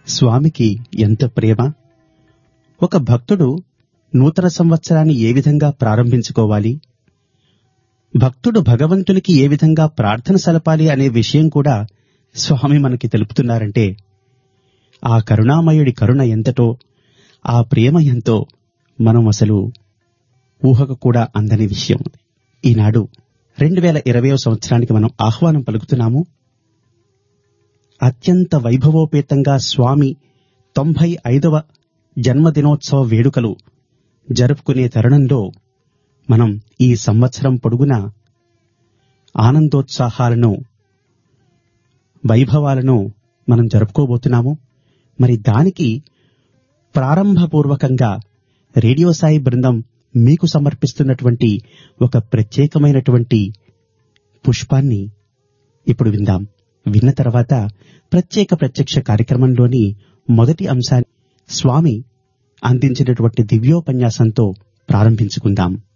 స్వామికి ఎంత ప్రేమ ఒక భక్తుడు నూతన సంవత్సరాన్ని ఏ విధంగా ప్రారంభించుకోవాలి భక్తుడు భగవంతునికి ఏ విధంగా ప్రార్థన సలపాలి అనే విషయం కూడా స్వామి మనకి తెలుపుతున్నారంటే ఆ కరుణామయుడి కరుణ ఎంతటో ఆ ప్రేమ ఎంతో మనం అసలు ఊహకు కూడా అందని విషయం ఈనాడు రెండు వేల ఇరవయో సంవత్సరానికి మనం ఆహ్వానం పలుకుతున్నాము అత్యంత వైభవోపేతంగా స్వామి తొంభై ఐదవ జన్మదినోత్సవ వేడుకలు జరుపుకునే తరుణంలో మనం ఈ సంవత్సరం పొడుగునా ఆనందోత్సాహాలను వైభవాలను మనం జరుపుకోబోతున్నాము మరి దానికి ప్రారంభపూర్వకంగా రేడియో సాయి బృందం మీకు సమర్పిస్తున్నటువంటి ఒక ప్రత్యేకమైనటువంటి పుష్పాన్ని ఇప్పుడు విందాం విన్న తర్వాత ప్రత్యేక ప్రత్యక్ష కార్యక్రమంలోని మొదటి అంశాన్ని స్వామి అందించినటువంటి దివ్యోపన్యాసంతో ప్రారంభించుకుందాం